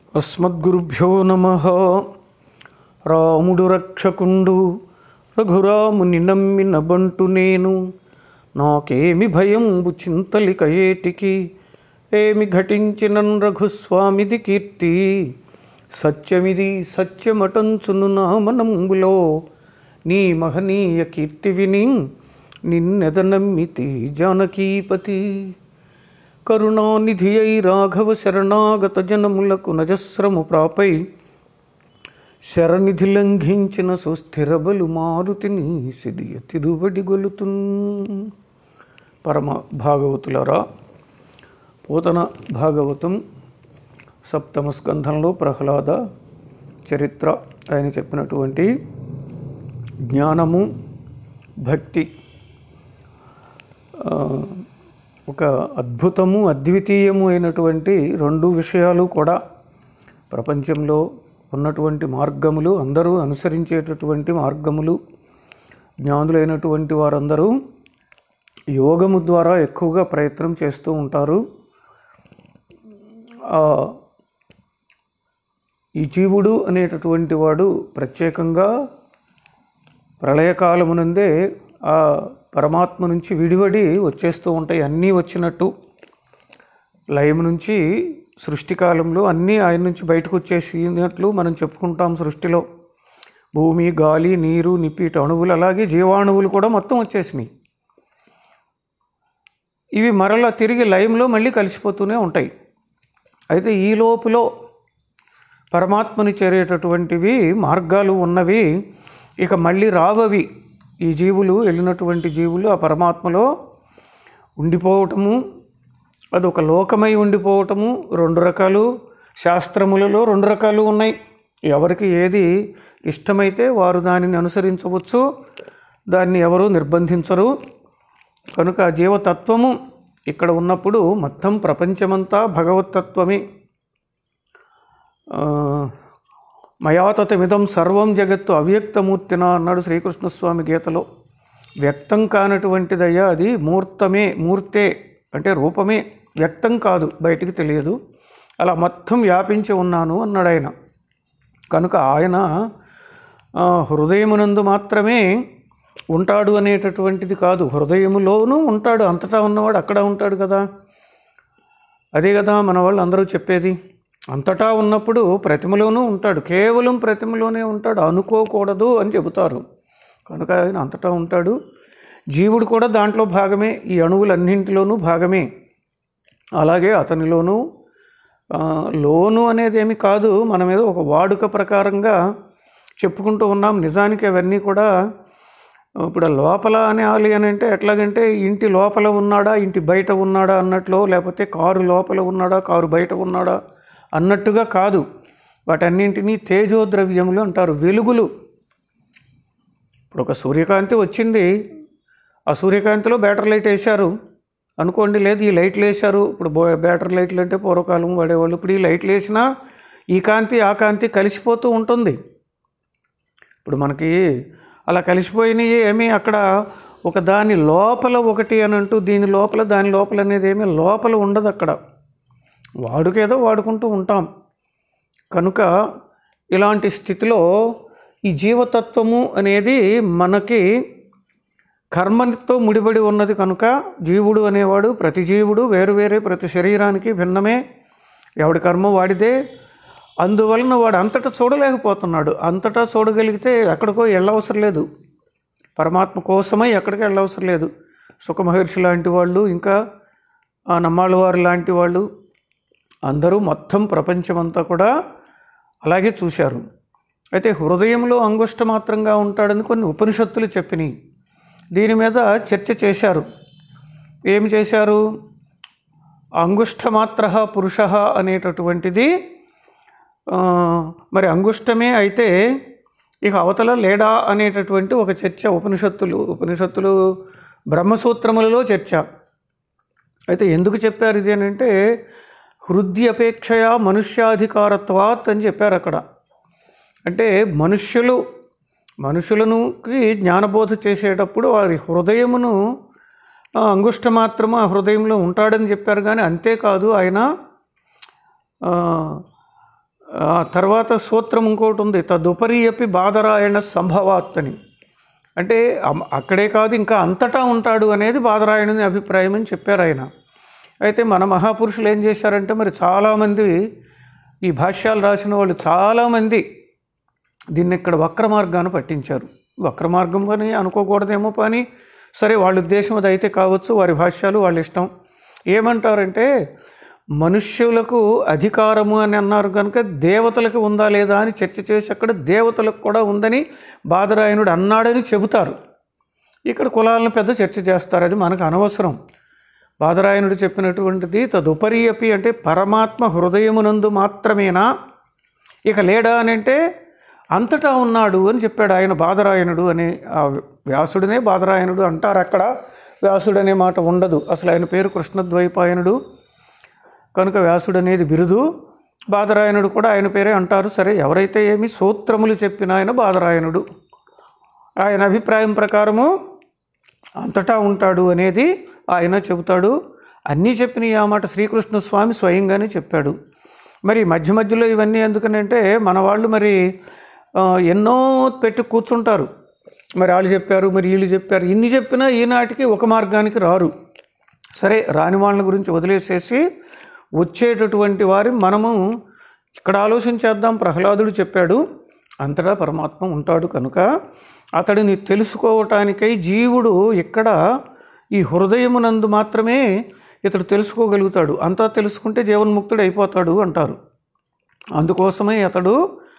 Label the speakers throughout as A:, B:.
A: అస్మద్గురుభ్యో నమ రాముడు రక్షకుండు రఘురాముని నమ్మిన బంటు నేను నాకేమి భయంబు చింతలిక ఏటికి ఏమి ఘటించినన్ రఘుస్వామిది కీర్తి సత్యమిది సత్యమటంచును నా మనంబులో నీ మహనీయ కీర్తి విని నిన్నెదనమ్మితి జానకీపతి కరుణానిధి అయి రాఘవ శరణాగత జనములకు నజస్రము ప్రాపై శరనిధి లంఘించిన సుస్థిర బలు మారుతిని సిరియ తిరువడి గొలుతున్ పరమ భాగవతులరా పోతన భాగవతం సప్తమ స్కంధంలో ప్రహ్లాద చరిత్ర ఆయన చెప్పినటువంటి జ్ఞానము భక్తి ఆ, ఒక అద్భుతము అద్వితీయము అయినటువంటి రెండు విషయాలు కూడా ప్రపంచంలో ఉన్నటువంటి మార్గములు అందరూ అనుసరించేటటువంటి మార్గములు జ్ఞానులైనటువంటి వారందరూ యోగము ద్వారా ఎక్కువగా ప్రయత్నం చేస్తూ ఉంటారు ఆ, ఈ జీవుడు అనేటటువంటి వాడు ప్రత్యేకంగా ప్రళయకాలమునందే ఆ పరమాత్మ నుంచి విడివడి వచ్చేస్తూ ఉంటాయి అన్నీ వచ్చినట్టు లయం నుంచి సృష్టి కాలంలో అన్నీ ఆయన నుంచి బయటకు వచ్చేసినట్లు మనం చెప్పుకుంటాం సృష్టిలో భూమి గాలి నీరు నిప్పిట అణువులు అలాగే జీవాణువులు కూడా మొత్తం వచ్చేసినాయి ఇవి మరలా తిరిగి లయంలో మళ్ళీ కలిసిపోతూనే ఉంటాయి అయితే ఈ లోపులో పరమాత్మని చేరేటటువంటివి మార్గాలు ఉన్నవి ఇక మళ్ళీ రావవి ఈ జీవులు వెళ్ళినటువంటి జీవులు ఆ పరమాత్మలో ఉండిపోవటము అది ఒక లోకమై ఉండిపోవటము రెండు రకాలు శాస్త్రములలో రెండు రకాలు ఉన్నాయి ఎవరికి ఏది ఇష్టమైతే వారు దానిని అనుసరించవచ్చు దాన్ని ఎవరు నిర్బంధించరు కనుక ఆ జీవతత్వము ఇక్కడ ఉన్నప్పుడు మొత్తం ప్రపంచమంతా భగవతత్వమే ఆ, మయాతతమిదం సర్వం జగత్తు అవ్యక్తమూర్తిన అన్నాడు శ్రీకృష్ణస్వామి గీతలో వ్యక్తం కానటువంటిదయ్యా అది మూర్తమే మూర్తే అంటే రూపమే వ్యక్తం కాదు బయటికి తెలియదు అలా మొత్తం వ్యాపించి ఉన్నాను అన్నాడు ఆయన కనుక ఆయన ఆ, హృదయమునందు మాత్రమే ఉంటాడు అనేటటువంటిది కాదు హృదయములోనూ ఉంటాడు అంతటా ఉన్నవాడు అక్కడ ఉంటాడు కదా అదే కదా మన వాళ్ళు అందరూ చెప్పేది అంతటా ఉన్నప్పుడు ప్రతిమలోనూ ఉంటాడు కేవలం ప్రతిమలోనే ఉంటాడు అనుకోకూడదు అని చెబుతారు కనుక ఆయన అంతటా ఉంటాడు జీవుడు కూడా దాంట్లో భాగమే ఈ అణువులన్నింటిలోనూ భాగమే అలాగే అతనిలోనూ ఆ, లోను అనేది ఏమి కాదు మన మీద ఒక వాడుక ప్రకారంగా చెప్పుకుంటూ ఉన్నాం నిజానికి అవన్నీ కూడా ఇప్పుడు ఆ లోపల అనాలి అని అంటే ఎట్లాగంటే ఇంటి లోపల ఉన్నాడా ఇంటి బయట ఉన్నాడా అన్నట్లో లేకపోతే కారు లోపల ఉన్నాడా కారు బయట ఉన్నాడా అన్నట్టుగా కాదు వాటన్నింటినీ తేజోద్రవ్యములు అంటారు వెలుగులు ఇప్పుడు ఒక సూర్యకాంతి వచ్చింది ఆ సూర్యకాంతిలో బ్యాటరీ లైట్ వేశారు అనుకోండి లేదు ఈ లైట్లు వేశారు ఇప్పుడు బో బ్యాటరీ లైట్లు అంటే పూర్వకాలం వాడేవాళ్ళు ఇప్పుడు ఈ లైట్లు వేసినా ఈ కాంతి ఆ కాంతి కలిసిపోతూ ఉంటుంది ఇప్పుడు మనకి అలా కలిసిపోయినవి ఏమీ అక్కడ ఒక దాని లోపల ఒకటి అని అంటూ దీని లోపల దాని లోపల అనేది ఏమీ లోపల ఉండదు అక్కడ వాడుకేదో వాడుకుంటూ ఉంటాం కనుక ఇలాంటి స్థితిలో ఈ జీవతత్వము అనేది మనకి కర్మతో ముడిపడి ఉన్నది కనుక జీవుడు అనేవాడు ప్రతి జీవుడు వేరు వేరే ప్రతి శరీరానికి భిన్నమే ఎవడి కర్మ వాడిదే అందువలన వాడు అంతటా చూడలేకపోతున్నాడు అంతటా చూడగలిగితే ఎక్కడికో వెళ్ళవసరం లేదు పరమాత్మ కోసమై ఎక్కడికి వెళ్ళవసరం లేదు సుఖమహర్షి లాంటి వాళ్ళు ఇంకా ఆ నమ్మాళ్ళ వారు లాంటి వాళ్ళు అందరూ మొత్తం ప్రపంచమంతా కూడా అలాగే చూశారు అయితే హృదయంలో అంగుష్ట మాత్రంగా ఉంటాడని కొన్ని ఉపనిషత్తులు చెప్పినాయి దీని మీద చర్చ చేశారు ఏమి చేశారు అంగుష్ఠమాత్ర పురుష అనేటటువంటిది ఆ, మరి అంగుష్టమే అయితే ఇక అవతల లేడా అనేటటువంటి ఒక చర్చ ఉపనిషత్తులు ఉపనిషత్తులు బ్రహ్మసూత్రములలో చర్చ అయితే ఎందుకు చెప్పారు ఇది అని అంటే హృది అపేక్షయా మనుష్యాధికారత్వాత్ అని చెప్పారు అక్కడ అంటే మనుష్యులు మనుషులనుకి జ్ఞానబోధ చేసేటప్పుడు వారి హృదయమును ఆ, అంగుష్ట మాత్రము ఆ హృదయంలో ఉంటాడని చెప్పారు కానీ అంతేకాదు ఆయన ఆ, ఆ తర్వాత సూత్రం ఇంకోటి ఉంది తదుపరి అపి బాధరాయణ సంభవాత్ అని అంటే అమ్- అక్కడే కాదు ఇంకా అంతటా ఉంటాడు అనేది బాధరాయణుని అభిప్రాయం అని చెప్పారు ఆయన అయితే మన మహాపురుషులు ఏం చేశారంటే మరి చాలామంది ఈ భాష్యాలు రాసిన వాళ్ళు చాలామంది దీన్ని ఇక్కడ వక్ర మార్గాన్ని పట్టించారు వక్ర మార్గం అని అనుకోకూడదేమో పని సరే వాళ్ళ ఉద్దేశం అది అయితే కావచ్చు వారి భాష్యాలు వాళ్ళ ఇష్టం ఏమంటారంటే మనుష్యులకు అధికారము అని అన్నారు కనుక దేవతలకు ఉందా లేదా అని చర్చ చేసి అక్కడ దేవతలకు కూడా ఉందని బాదరాయణుడు అన్నాడని చెబుతారు ఇక్కడ కులాలను పెద్ద చర్చ చేస్తారు అది మనకు అనవసరం బాదరాయణుడు చెప్పినటువంటిది తదుపరి అపి అంటే పరమాత్మ హృదయమునందు మాత్రమేనా ఇక లేడా అని అంటే అంతటా ఉన్నాడు అని చెప్పాడు ఆయన బాదరాయణుడు అని ఆ వ్యాసుడినే బాదరాయణుడు అంటారు అక్కడ వ్యాసుడు అనే మాట ఉండదు అసలు ఆయన పేరు కృష్ణద్వైపాయనుడు కనుక వ్యాసుడు అనేది బిరుదు బాదరాయణుడు కూడా ఆయన పేరే అంటారు సరే ఎవరైతే ఏమి సూత్రములు చెప్పిన ఆయన బాదరాయణుడు ఆయన అభిప్రాయం ప్రకారము అంతటా ఉంటాడు అనేది ఆయన చెబుతాడు అన్నీ చెప్పిన ఆ మాట శ్రీకృష్ణ స్వామి స్వయంగానే చెప్పాడు మరి మధ్య మధ్యలో ఇవన్నీ ఎందుకనంటే మన వాళ్ళు మరి ఆ, ఎన్నో పెట్టి కూర్చుంటారు మరి వాళ్ళు చెప్పారు మరి వీళ్ళు చెప్పారు ఇన్ని చెప్పినా ఈనాటికి ఒక మార్గానికి రారు సరే రాని వాళ్ళ గురించి వదిలేసేసి వచ్చేటటువంటి వారి మనము ఇక్కడ ఆలోచించేద్దాం ప్రహ్లాదుడు చెప్పాడు అంతటా పరమాత్మ ఉంటాడు కనుక అతడిని తెలుసుకోవటానికై జీవుడు ఇక్కడ ఈ హృదయమునందు మాత్రమే ఇతడు తెలుసుకోగలుగుతాడు అంతా తెలుసుకుంటే జీవన్ముక్తుడు అయిపోతాడు అంటారు అందుకోసమే అతడు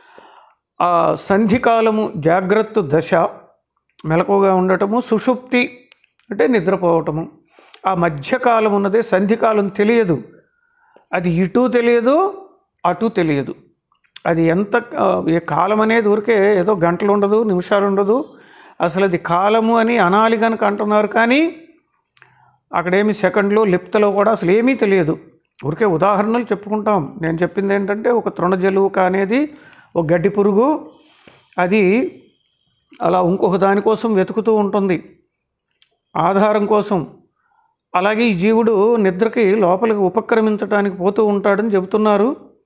A: ఆ సంధికాలము జాగ్రత్త దశ మెలకువగా ఉండటము సుషుప్తి అంటే నిద్రపోవటము ఆ మధ్యకాలం ఉన్నదే సంధికాలం తెలియదు అది ఇటు తెలియదు అటు తెలియదు అది ఎంత ఆ, ఏ కాలం అనేది ఊరికే ఏదో గంటలు ఉండదు నిమిషాలు ఉండదు అసలు అది కాలము అని అనాలి కనుక అంటున్నారు కానీ అక్కడేమి సెకండ్లో లిప్తలో కూడా అసలు ఏమీ తెలియదు ఊరికే ఉదాహరణలు చెప్పుకుంటాం నేను చెప్పింది ఏంటంటే ఒక తృణజలుక అనేది ఒక గడ్డి పురుగు అది అలా ఇంకొక దానికోసం వెతుకుతూ ఉంటుంది ఆధారం కోసం అలాగే ఈ జీవుడు నిద్రకి లోపలికి ఉపక్రమించడానికి పోతూ ఉంటాడని చెబుతున్నారు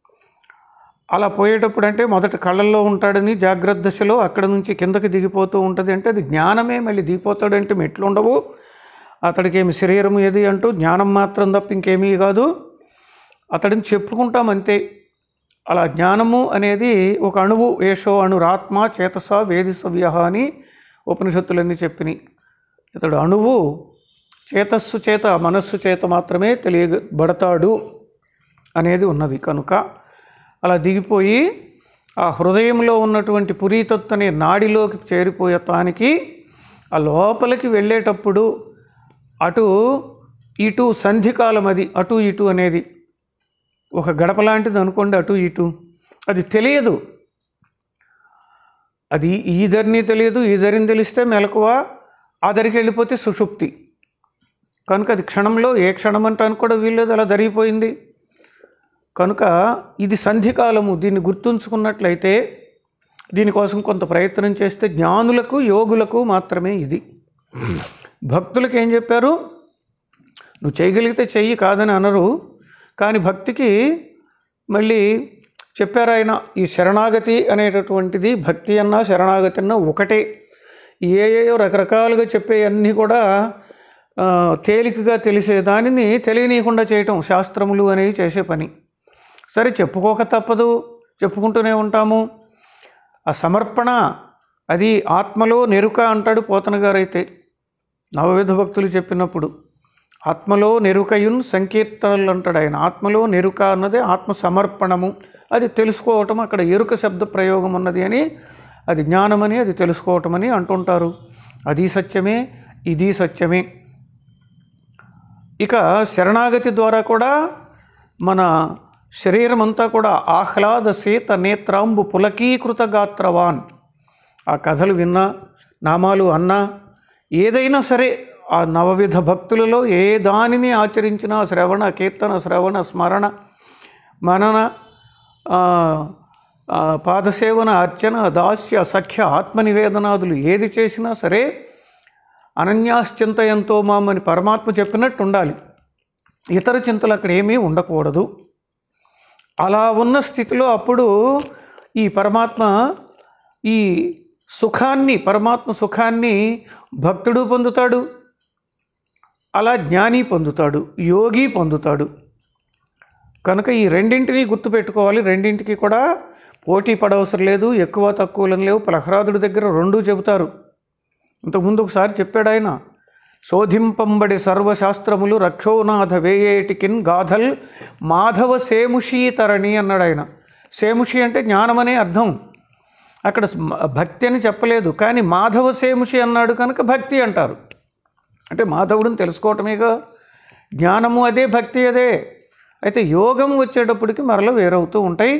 A: అలా పోయేటప్పుడు అంటే మొదట కళ్ళల్లో ఉంటాడని జాగ్రత్త దశలో అక్కడ నుంచి కిందకి దిగిపోతూ ఉంటుంది అంటే అది జ్ఞానమే మళ్ళీ దిగిపోతాడంటే మెట్లు ఉండవు అతడికి ఏమి శరీరం ఏది అంటూ జ్ఞానం మాత్రం తప్ప ఇంకేమీ కాదు అతడిని చెప్పుకుంటాం అంతే అలా జ్ఞానము అనేది ఒక అణువు ఏషో అణురాత్మ చేతస వేదిసవ్య అని ఉపనిషత్తులన్నీ చెప్పినాయి ఇతడు అణువు చేతస్సు చేత మనస్సు చేత మాత్రమే తెలియబడతాడు అనేది ఉన్నది కనుక అలా దిగిపోయి ఆ హృదయంలో ఉన్నటువంటి పురీతత్తు అనే నాడిలోకి చేరిపోయటానికి ఆ లోపలికి వెళ్ళేటప్పుడు అటు ఇటు సంధికాలం అది అటు ఇటు అనేది ఒక గడప లాంటిది అనుకోండి అటు ఇటు అది తెలియదు అది ఈ ధరిని తెలియదు ఈ ధరిని తెలిస్తే మెలకువ ఆ ధరికి వెళ్ళిపోతే సుషుప్తి కనుక అది క్షణంలో ఏ క్షణం అంటానికి కూడా వీల్లేదు అలా జరిగిపోయింది కనుక ఇది సంధికాలము దీన్ని గుర్తుంచుకున్నట్లయితే దీనికోసం కొంత ప్రయత్నం చేస్తే జ్ఞానులకు యోగులకు మాత్రమే ఇది భక్తులకు ఏం చెప్పారు నువ్వు చేయగలిగితే చెయ్యి కాదని అనరు కానీ భక్తికి మళ్ళీ చెప్పారు ఆయన ఈ శరణాగతి అనేటటువంటిది భక్తి అన్నా శరణాగతి అన్నా ఒకటే ఏ ఏయో రకరకాలుగా చెప్పే అన్నీ కూడా ఆ, తేలికగా తెలిసే దానిని తెలియనీయకుండా చేయటం శాస్త్రములు అనేవి చేసే పని సరే చెప్పుకోక తప్పదు చెప్పుకుంటూనే ఉంటాము ఆ సమర్పణ అది ఆత్మలో నెరుక అంటాడు పోతన గారైతే నవవిధ భక్తులు చెప్పినప్పుడు ఆత్మలో నెరుకయున్ సంకీర్తనలు అంటాడు ఆయన ఆత్మలో నెరుక అన్నదే ఆత్మ సమర్పణము అది తెలుసుకోవటం అక్కడ ఎరుక శబ్ద ప్రయోగం ఉన్నది అని అది జ్ఞానమని అది తెలుసుకోవటమని అంటుంటారు అది సత్యమే ఇది సత్యమే ఇక శరణాగతి ద్వారా కూడా మన శరీరం అంతా కూడా ఆహ్లాద శీత నేత్రాంబు పులకీకృత గాత్రవాన్ ఆ కథలు విన్నా నామాలు అన్నా ఏదైనా సరే ఆ నవవిధ భక్తులలో ఏ దానిని ఆచరించినా శ్రవణ కీర్తన శ్రవణ స్మరణ మనన ఆ, ఆ, పాదసేవన అర్చన దాస్య సఖ్య ఆత్మనివేదనాదులు ఏది చేసినా సరే అనన్యాశ్చింతయంతో మామని పరమాత్మ చెప్పినట్టు ఉండాలి ఇతర చింతలు అక్కడ ఏమీ ఉండకూడదు అలా ఉన్న స్థితిలో అప్పుడు ఈ పరమాత్మ ఈ సుఖాన్ని పరమాత్మ సుఖాన్ని భక్తుడు పొందుతాడు అలా జ్ఞాని పొందుతాడు యోగి పొందుతాడు కనుక ఈ రెండింటిని గుర్తుపెట్టుకోవాలి రెండింటికి కూడా పోటీ పడవసరం లేదు ఎక్కువ తక్కువలను లేవు ప్రహ్లాదుడి దగ్గర రెండూ చెబుతారు ఇంతకుముందు ఒకసారి చెప్పాడు ఆయన శోధింపంబడి సర్వశాస్త్రములు రక్షోనాథ వేయేటికిన్ గాథల్ మాధవ సేముషీతరణి అన్నాడు ఆయన సేముషి అంటే జ్ఞానం అనే అర్థం అక్కడ స్మ- భక్తి అని చెప్పలేదు కానీ మాధవ సేముషి అన్నాడు కనుక భక్తి అంటారు అంటే మాధవుడిని తెలుసుకోవటమేగా జ్ఞానము అదే భక్తి అదే అయితే యోగం వచ్చేటప్పటికి మరల వేరవుతూ ఉంటాయి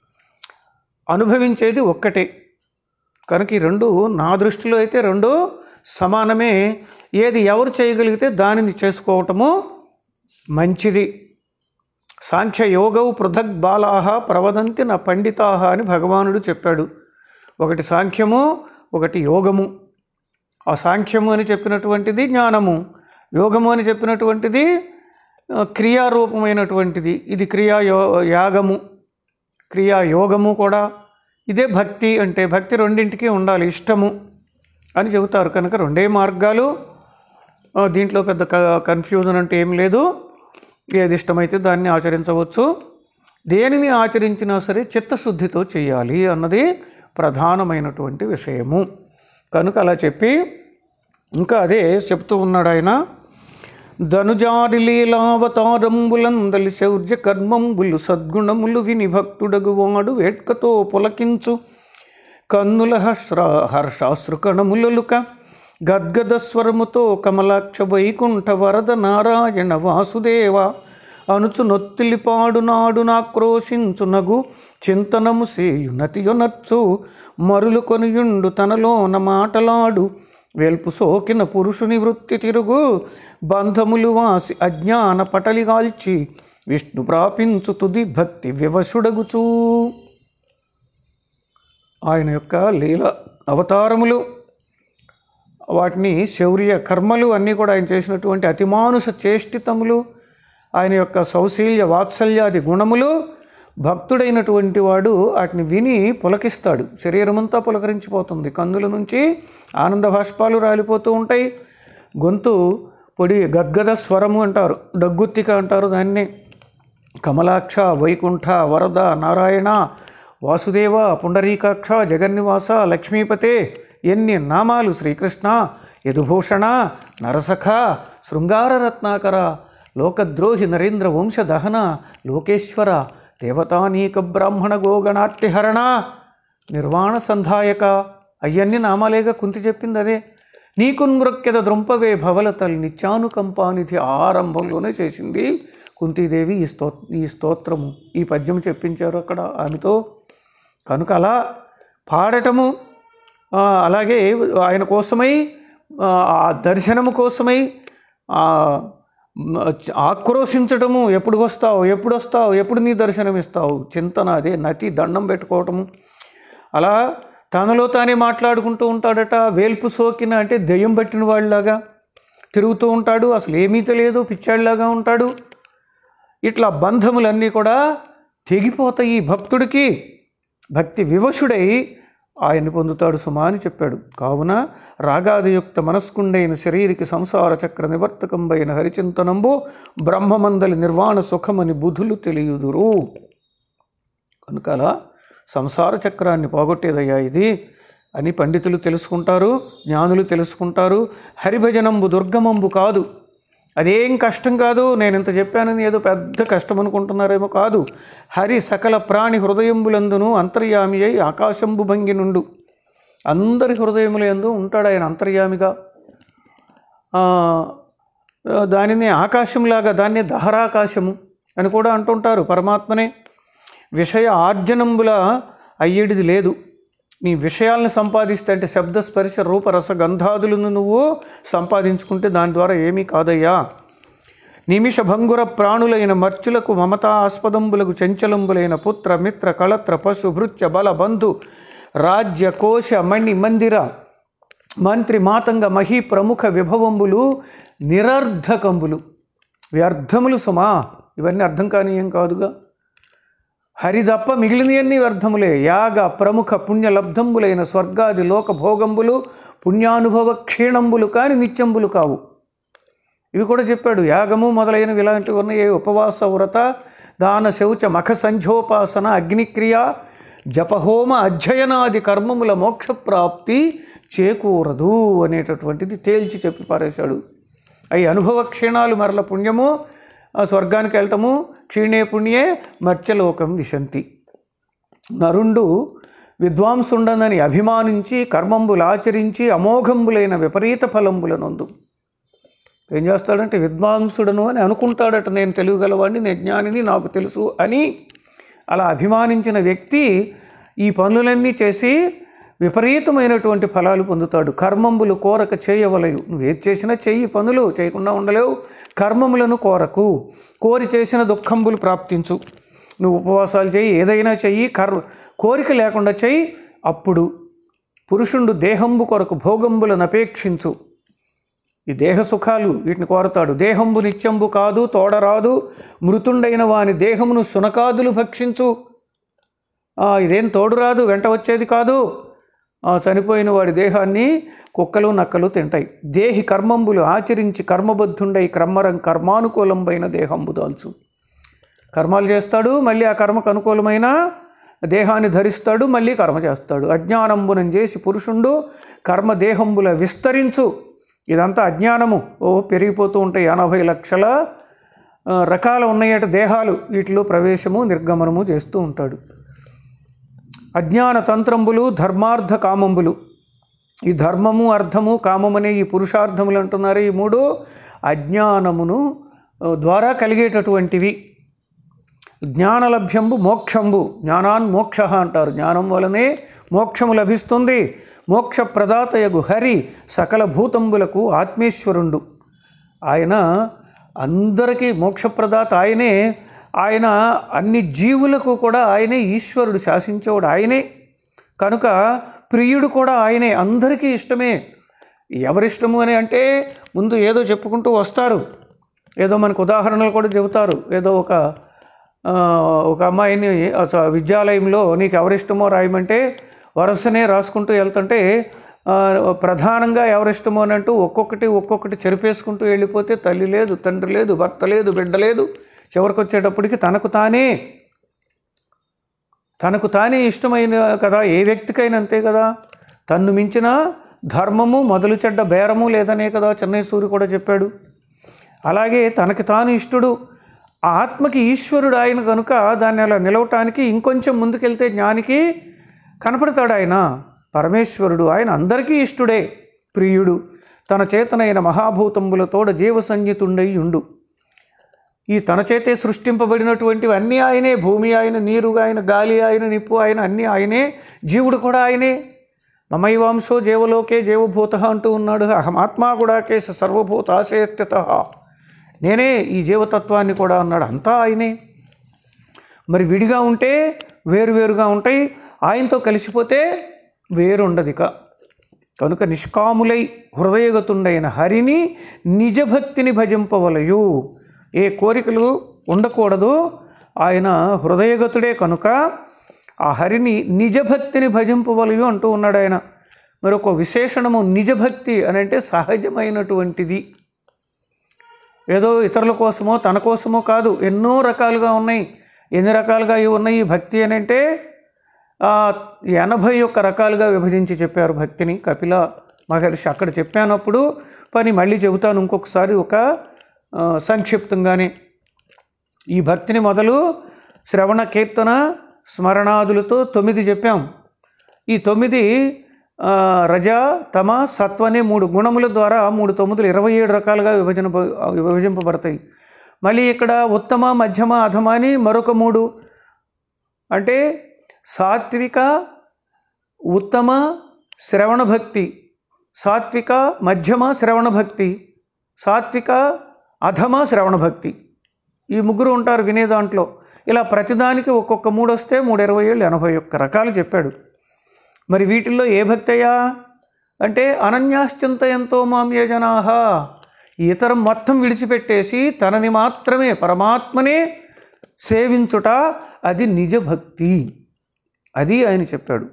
A: అనుభవించేది ఒక్కటే కనుక ఈ రెండు నా దృష్టిలో అయితే రెండు సమానమే ఏది ఎవరు చేయగలిగితే దానిని చేసుకోవటము మంచిది సాంఖ్య యోగవు పృథక్ బాలాహ ప్రవదంతి నా పండితాహ అని భగవానుడు చెప్పాడు ఒకటి సాంఖ్యము ఒకటి యోగము ఆ సాంఖ్యము అని చెప్పినటువంటిది జ్ఞానము యోగము అని చెప్పినటువంటిది ఆ, క్రియారూపమైనటువంటిది ఇది క్రియా యో యాగము క్రియా యోగము కూడా ఇదే భక్తి అంటే భక్తి రెండింటికి ఉండాలి ఇష్టము అని చెబుతారు కనుక రెండే మార్గాలు ఆ, దీంట్లో పెద్ద క- కన్ఫ్యూజన్ అంటే ఏం లేదు ఏది ఇష్టమైతే దాన్ని ఆచరించవచ్చు దేనిని ఆచరించినా సరే చిత్తశుద్ధితో చేయాలి అన్నది ప్రధానమైనటువంటి విషయము కనుక అలా చెప్పి ఇంకా అదే చెప్తూ ఉన్నాడు ఆయన ధనుజారి లీలావతారంబులందలి శౌర్య కర్మంబులు సద్గుణములు విని భక్తుడగువాడు వేట్కతో పులకించు కన్నుల హర్ష హర్షాశ్రుకణములలుక గద్గద స్వరముతో కమలాక్ష వైకుంఠ వరద నారాయణ వాసుదేవ అనుచు నొత్తిలిపాడు నాడు నాక్రోశించునగు చింతనము సేయునతియొనర్చు మరులు కొనియుండు తనలోన మాటలాడు వెల్పు సోకిన పురుషుని వృత్తి తిరుగు బంధములు వాసి అజ్ఞాన పటలిగాల్చి విష్ణు ప్రాపించు తుది భక్తి వివశుడగుచూ ఆయన యొక్క లీల అవతారములు వాటిని శౌర్య కర్మలు అన్నీ కూడా ఆయన చేసినటువంటి అతిమానుష చేష్టితములు ఆయన యొక్క సౌశీల్య వాత్సల్యాది గుణములు భక్తుడైనటువంటి వాడు వాటిని విని పులకిస్తాడు శరీరమంతా పులకరించిపోతుంది కన్నుల నుంచి ఆనంద భాష్పాలు రాలిపోతూ ఉంటాయి గొంతు పొడి గద్గద స్వరము అంటారు డగ్గుత్తిక అంటారు దాన్ని కమలాక్ష వైకుంఠ వరద నారాయణ వాసుదేవ పుండరీకాక్ష జగన్నివాస లక్ష్మీపతే ఎన్ని నామాలు శ్రీకృష్ణ యదుభూషణ నరసఖ శృంగార రత్నాకర లోకద్రోహి నరేంద్ర వంశ దహన లోకేశ్వర దేవతానీక బ్రాహ్మణ గోగణార్తిహరణ నిర్వాణ సంధాయక అయ్యన్ని నామాలేగా కుంతి చెప్పింది అదే నీకు నృక్యద ద్రుంపవే భవలతల్ నిత్యానుకంపానిధి ఆరంభంలోనే చేసింది కుంతీదేవి ఈ sto ఈ స్తోత్రము ఈ పద్యం చెప్పించారు అక్కడ ఆమెతో కనుక అలా పాడటము ఆ, అలాగే ఆయన కోసమై ఆ ఆ దర్శనము కోసమై ఆ, మ, ఆక్రోశించటము ఎప్పుడు వస్తావు ఎప్పుడు వస్తావు ఎప్పుడు నీ దర్శనం ఇస్తావు చింతన అదే నతి దండం పెట్టుకోవటము అలా తనలో తానే మాట్లాడుకుంటూ ఉంటాడట వేల్పు సోకిన అంటే దెయ్యం పట్టిన వాళ్ళలాగా తిరుగుతూ ఉంటాడు అసలు ఏమీ తెలియదు పిచ్చాడిలాగా ఉంటాడు ఇట్లా బంధములన్నీ కూడా తెగిపోతాయి ఈ భక్తుడికి భక్తి వివశుడై ఆయన్ని పొందుతాడు సుమా అని చెప్పాడు కావున రాగాదియుక్త మనస్కుండైన శరీరికి సంసార చక్ర నివర్తకంబైన హరిచింతనంబు బ్రహ్మమందలి నిర్వాణ సుఖమని బుధులు తెలియుదురు కనుక అలా సంసార చక్రాన్ని పోగొట్టేదయ్యా ఇది అని పండితులు తెలుసుకుంటారు జ్ఞానులు తెలుసుకుంటారు హరిభజనంబు దుర్గమంబు కాదు అదేం కష్టం కాదు నేను ఇంత చెప్పానని ఏదో పెద్ద కష్టం అనుకుంటున్నారేమో కాదు హరి సకల ప్రాణి హృదయంబులందును అంతర్యామి అయి ఆకాశంబు భంగి నుండు అందరి హృదయములందు ఉంటాడు ఆయన అంతర్యామిగా ఆ, దానిని ఆకాశంలాగా దాన్నే దహరాకాశము అని కూడా అంటుంటారు పరమాత్మనే విషయ ఆర్జనంబుల అయ్యేటిది లేదు నీ విషయాలను సంపాదిస్తే అంటే శబ్ద స్పర్శ రూప రస గంధాదులను నువ్వు సంపాదించుకుంటే దాని ద్వారా ఏమీ కాదయ్యా నిమిష భంగుర ప్రాణులైన మర్చులకు మమతాస్పదంబులకు చంచలంబులైన పుత్ర మిత్ర కళత్ర పశు భృత్య బల బంధు రాజ్య కోశ మణి మందిర మంత్రి మాతంగ మహీ ప్రముఖ విభవంబులు నిరర్ధకంబులు వ్యర్థములు సుమా ఇవన్నీ అర్థం కాని ఏం కాదుగా హరి తప్ప మిగిలినవన్నీ వ్యర్థములే యాగ ప్రముఖ పుణ్యలబ్ధంబులైన స్వర్గాది లోక భోగంబులు పుణ్యానుభవ క్షీణంబులు కాని నిత్యంబులు కావు ఇవి కూడా చెప్పాడు యాగము మొదలైనవి ఇలాంటివి ఉన్నాయి ఉపవాస వ్రత దాన శౌచ మఖ సంధ్యోపాసన అగ్నిక్రియ జపహోమ అధ్యయనాది కర్మముల మోక్షప్రాప్తి చేకూరదు అనేటటువంటిది తేల్చి చెప్పి పారేశాడు అవి అనుభవ క్షీణాలు మరల పుణ్యము ఆ స్వర్గానికి వెళ్ళటము క్షీణే పుణ్యే మర్త్యలోకం విశంతి నరుండు విద్వాంసుండనని అభిమానించి కర్మంబులు ఆచరించి అమోఘంబులైన విపరీత ఫలంబులనందు ఏం చేస్తాడంటే విద్వాంసుడను అని అనుకుంటాడట నేను తెలియగలవాడిని నేను జ్ఞానిని నాకు తెలుసు అని అలా అభిమానించిన వ్యక్తి ఈ పనులన్నీ చేసి విపరీతమైనటువంటి ఫలాలు పొందుతాడు కర్మంబులు కోరక చేయవలయు నువ్వు ఏది చేసినా చెయ్యి పనులు చేయకుండా ఉండలేవు కర్మములను కోరకు కోరి చేసిన దుఃఖంబులు ప్రాప్తించు నువ్వు ఉపవాసాలు చేయి ఏదైనా చెయ్యి కర్ కోరిక లేకుండా చెయ్యి అప్పుడు పురుషుండు దేహంబు కొరకు భోగంబులను అపేక్షించు ఈ దేహ సుఖాలు వీటిని కోరతాడు దేహంబు నిత్యంబు కాదు తోడరాదు మృతుండైన వాని దేహమును సునకాదులు భక్షించు ఆ, ఇదేం తోడు రాదు వెంట వచ్చేది కాదు ఆ, చనిపోయిన వాడి దేహాన్ని కుక్కలు నక్కలు తింటాయి దేహి కర్మంబులు ఆచరించి కర్మబద్ధుండై క్రమరం కర్మానుకూలంబైన దేహంబు దాల్చు కర్మాలు చేస్తాడు మళ్ళీ ఆ కర్మకు అనుకూలమైన దేహాన్ని ధరిస్తాడు మళ్ళీ కర్మ చేస్తాడు అజ్ఞానంబునం చేసి పురుషుండు కర్మ దేహంబుల విస్తరించు ఇదంతా అజ్ఞానము ఓ పెరిగిపోతూ ఉంటాయి ఎనభై లక్షల ఆ, రకాల ఉన్నాయట దేహాలు వీటిలో ప్రవేశము నిర్గమనము చేస్తూ ఉంటాడు అజ్ఞాన తంత్రంబులు ధర్మార్థ కామంబులు ఈ ధర్మము అర్థము కామమనే ఈ పురుషార్థములు అంటున్నారు ఈ మూడు అజ్ఞానమును ఆ, ద్వారా కలిగేటటువంటివి జ్ఞానలభ్యంబు మోక్షంబు జ్ఞానాన్ మోక్ష అంటారు జ్ఞానం వలనే మోక్షము లభిస్తుంది మోక్ష ప్రదాతయగు హరి సకల భూతంబులకు ఆత్మేశ్వరుండు ఆయన అందరికీ మోక్షప్రదాత ఆయనే ఆయన అన్ని జీవులకు కూడా ఆయనే ఈశ్వరుడు శాసించేవాడు ఆయనే కనుక ప్రియుడు కూడా ఆయనే అందరికీ ఇష్టమే ఎవరిష్టము అని అంటే ముందు ఏదో చెప్పుకుంటూ వస్తారు ఏదో మనకు ఉదాహరణలు కూడా చెబుతారు ఏదో ఒక ఆ, ఒక అమ్మాయిని అస- విద్యాలయంలో నీకు ఎవరిష్టమో రాయమంటే వరుసనే రాసుకుంటూ వెళ్తుంటే ఆ, ప్రధానంగా ఎవరిష్టమో అని అంటూ ఒక్కొక్కటి ఒక్కొక్కటి చెరిపేసుకుంటూ వెళ్ళిపోతే తల్లి లేదు తండ్రి లేదు భర్త లేదు బిడ్డ లేదు చివరికి వచ్చేటప్పటికి తనకు తానే తనకు తానే ఇష్టమైన కదా ఏ వ్యక్తికైనా అంతే కదా తన్ను మించిన ధర్మము మొదలు చెడ్డ బేరము లేదనే కదా చెన్నై సూరి కూడా చెప్పాడు అలాగే తనకి తాను ఇష్టడు ఆ ఆత్మకి ఈశ్వరుడు ఆయన కనుక దాన్ని అలా నిలవటానికి ఇంకొంచెం ముందుకెళ్తే జ్ఞానికి కనపడతాడు ఆయన పరమేశ్వరుడు ఆయన అందరికీ ఇష్టుడే ప్రియుడు తన చేతనైన మహాభూతంబులతోడ జీవ సంయుతుండై ఉండు ఈ తన చేతే సృష్టింపబడినటువంటివి అన్నీ ఆయనే భూమి ఆయన నీరు ఆయన గాలి ఆయన నిప్పు ఆయన అన్నీ ఆయనే జీవుడు కూడా ఆయనే మమైవాంశో జీవలోకే జీవభూత అంటూ ఉన్నాడు అహమాత్మా కూడా కేశ సర్వభూత ఆశయత్యత నేనే ఈ జీవతత్వాన్ని కూడా అన్నాడు అంతా ఆయనే మరి విడిగా ఉంటే వేరువేరుగా ఉంటాయి ఆయనతో కలిసిపోతే వేరుండదిక కనుక నిష్కాములై హృదయగతుండైన హరిని నిజభక్తిని భజింపవలయు ఏ కోరికలు ఉండకూడదు ఆయన హృదయగతుడే కనుక ఆ హరిని నిజభక్తిని భజింపవలయు అంటూ ఉన్నాడు ఆయన మరొక విశేషణము నిజభక్తి అని అంటే సహజమైనటువంటిది ఏదో ఇతరుల కోసమో తన కోసమో కాదు ఎన్నో రకాలుగా ఉన్నాయి ఎన్ని రకాలుగా ఇవి ఉన్నాయి ఈ భక్తి అని అంటే ఆ, ఎనభై ఒక్క రకాలుగా విభజించి చెప్పారు భక్తిని కపిల మహర్షి అక్కడ చెప్పానప్పుడు పని మళ్ళీ చెబుతాను ఇంకొకసారి ఒక ఆ, సంక్షిప్తంగానే ఈ భక్తిని మొదలు శ్రవణ కీర్తన స్మరణాదులతో తొమ్మిది చెప్పాం ఈ తొమ్మిది ఆ, రజ తమ సత్వ అనే మూడు గుణముల ద్వారా మూడు తొమ్మిదిలు ఇరవై ఏడు రకాలుగా విభజన విభజింపబడతాయి మళ్ళీ ఇక్కడ ఉత్తమ మధ్యమ అధమ అని మరొక మూడు అంటే సాత్విక ఉత్తమ శ్రవణ భక్తి సాత్విక మధ్యమ శ్రవణ భక్తి సాత్విక అధమ శ్రవణ భక్తి ఈ ముగ్గురు ఉంటారు వినే దాంట్లో ఇలా ప్రతిదానికి ఒక్కొక్క మూడు వస్తే మూడు ఇరవై ఏళ్ళు ఎనభై ఒక్క రకాలు చెప్పాడు మరి వీటిల్లో ఏ భక్తయ్యా అంటే అనన్యాశ్చింతయంతో మామ్య జనాహ ఇతరం మొత్తం విడిచిపెట్టేసి తనని మాత్రమే పరమాత్మనే సేవించుట అది నిజ భక్తి అది ఆయన చెప్పాడు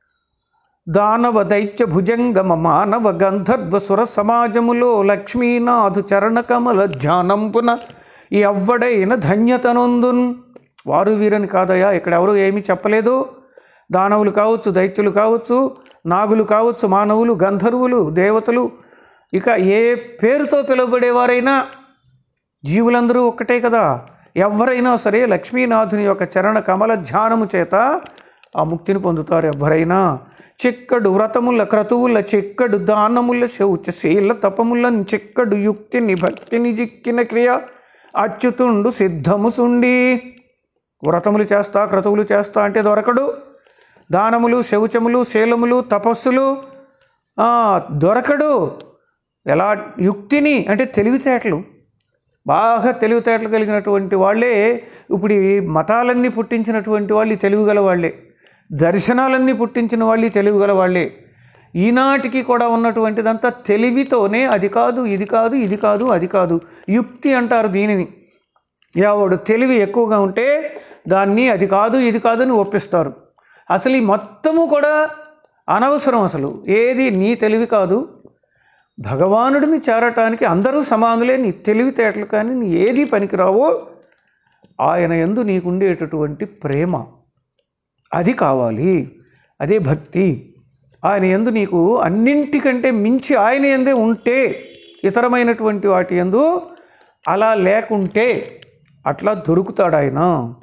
A: దానవ దైత్య భుజంగమ మానవ గంధర్వ సుర సమాజములో లక్ష్మీనాథు చరణ కమల ధ్యానంపున ఎవ్వడైన ధన్యతనొందున్ వారు వీరని కాదయ్యా ఇక్కడ ఎవరు ఏమీ చెప్పలేదు దానవులు కావచ్చు దైత్యులు కావచ్చు నాగులు కావచ్చు మానవులు గంధర్వులు దేవతలు ఇక ఏ పేరుతో పిలువబడేవారైనా జీవులందరూ ఒక్కటే కదా ఎవరైనా సరే లక్ష్మీనాథుని యొక్క చరణ కమల ధ్యానము చేత ఆ ముక్తిని పొందుతారు ఎవరైనా చిక్కడు వ్రతముల క్రతువుల చిక్కడు దానముల శౌచశీల తపముల చిక్కడు యుక్తిని భక్తిని జిక్కిన క్రియ అచ్యుతుండు సిద్ధము సుండి వ్రతములు చేస్తా క్రతువులు చేస్తా అంటే దొరకడు దానములు శౌచములు శీలములు తపస్సులు ఆ, దొరకడు ఎలా యుక్తిని అంటే తెలివితేటలు బాగా తెలివితేటలు కలిగినటువంటి వాళ్ళే ఇప్పుడు ఈ మతాలన్నీ పుట్టించినటువంటి వాళ్ళు ఈ తెలివిగల వాళ్ళే దర్శనాలన్నీ పుట్టించిన వాళ్ళు ఈ తెలివిగల వాళ్ళే ఈనాటికి కూడా ఉన్నటువంటిదంతా తెలివితోనే అది కాదు ఇది కాదు ఇది కాదు అది కాదు యుక్తి అంటారు దీనిని ఎవడు తెలివి ఎక్కువగా ఉంటే దాన్ని అది కాదు ఇది కాదు అని ఒప్పిస్తారు అసలు ఈ మొత్తము కూడా అనవసరం అసలు ఏది నీ తెలివి కాదు భగవానుడిని చేరటానికి అందరూ సమానులే నీ తెలివితేటలు కానీ నీ ఏది పనికిరావో ఆయన ఎందు నీకుండేటటువంటి ప్రేమ అది కావాలి అదే భక్తి ఆయన ఎందు నీకు అన్నింటికంటే మించి ఆయన ఎందే ఉంటే ఇతరమైనటువంటి వాటి ఎందు అలా లేకుంటే అట్లా దొరుకుతాడు ఆయన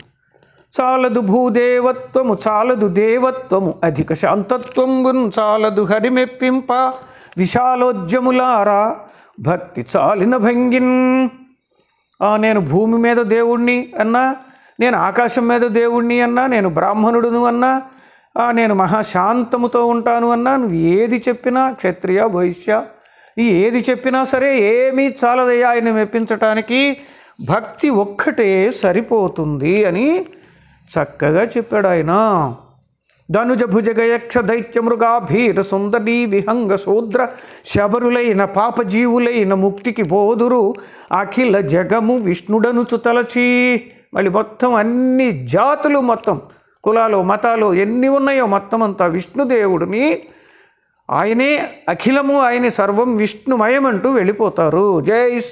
A: చాలదు భూదేవత్వము చాలదు దేవత్వము అధిక శాంతత్వం చాలదు హరిమెప్పింప విశాలోద్యములారా భక్తి చాలిన భంగిన్ ఆ, నేను భూమి మీద దేవుణ్ణి అన్నా నేను ఆకాశం మీద దేవుణ్ణి అన్నా నేను బ్రాహ్మణుడును అన్నా ఆ, నేను మహాశాంతముతో ఉంటాను అన్నా నువ్వు ఏది చెప్పినా క్షత్రియ వైశ్య ఈ ఏది చెప్పినా సరే ఏమీ చాలదయ్యా ఆయన మెప్పించటానికి భక్తి ఒక్కటే సరిపోతుంది అని చక్కగా చెప్పాడు ఆయన ధనుజ భుజగయక్ష దైత్య మృగాభీర సుందరీ విహంగ శూద్ర శబరులైన పాపజీవులైన ముక్తికి బోదురు అఖిల జగము విష్ణుడనుచు తలచి మళ్ళీ మొత్తం అన్ని జాతులు మొత్తం కులాలు మతాలు ఎన్ని ఉన్నాయో మొత్తం అంతా విష్ణుదేవుడిని ఆయనే అఖిలము ఆయనే సర్వం విష్ణుమయమంటూ వెళ్ళిపోతారు జై